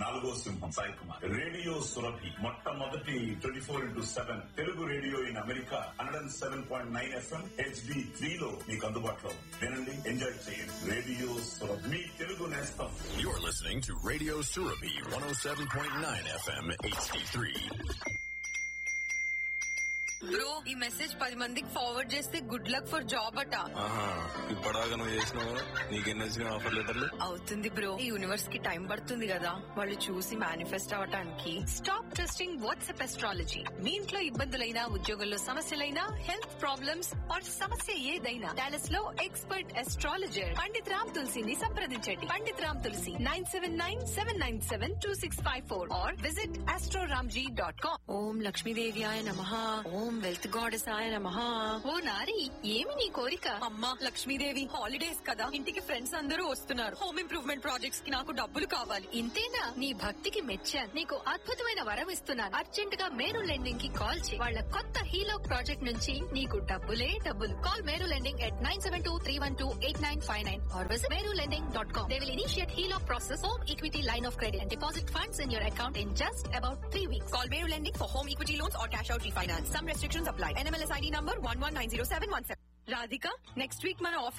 నాలుగో సింహం సాయి కుమార్ రేడియో సురభి మొట్టమొదటి twenty four into seven Telugu radio in America hundred seven point nine FM HD three లో మీకు అందుబాటులో ఉంది. వినండి ఎంజాయ్ చేయండి రేడియో సురభి మీ తెలుగు నేస్తం You're listening to Radio Surabi 107.9 FM HD3. Bro ఈ మెసేజ్ పది మందికి ఫార్వర్డ్ చేస్తే గుడ్ లక్ ఫర్ జాబ్ అట ఆహా ఇప్పటిదాకా నువ్వు చేసినావు నీకెన్ని వచ్చిన ఆఫర్ లెటర్లు అవుతుంది బ్రో ఈ యూనివర్స్ కి టైం పడుతుంది కదా వాళ్ళు చూసి మేనిఫెస్ట్ అవటానికి స్టాప్ ట్రస్టింగ్ వాట్సాప్ ఎస్ట్రాలజీ మీ ఇంట్లో ఇబ్బందులైనా ఉద్యోగంలో సమస్యలైనా హెల్త్ ప్రాబ్లమ్స్ ఆర్ సమస్య ఏదైనా డాలస్ లో ఎక్స్పర్ట్ ఎస్ట్రాలజర్ పండిత్ రామ్ తులసిని సంప్రదించండి Pandit Ram Tulsi nine seven nine seven nine seven two six five four or visit astroramji dot com ఓం లక్ష్మీదేవ్యాయ నమ ఓం వెల్త్ గాడెస్ ఆయ నమ ఓ నారి ఏమి నీ కోరిక అమ్మా లక్ష్మీదేవి హాలిడేస్ కదా ఇంటికి ఫ్రెండ్స్ అందరూ వస్తున్నారు హోమ్ ఇంప్రూవ్మెంట్ ప్రాజెక్ట్స్ కి నాకు డబ్బులు కావాలి ఇంతేనా నీ భక్తికి మెచ్చాను నీకు అద్భుతమైన వరం ఇస్తున్నాను అర్జెంట్ గా మేరు లెండింగ్ కి కాల్ చేయి వాళ్ళ కొత్త హీలో ప్రాజెక్ట్ నుంచి నీకు డబ్బులే డబ్బులు call Meru lending at nine seven two three one two eight nine five nine or visit Meru lending dot com they will initiate హీలో process home equity line of credit and deposit funds in your account in just about three weeks call Meru lending for home equity loans or cash out refinance some restrictions apply NMLS ID number one one nine zero seven one seven Radhika next week మన office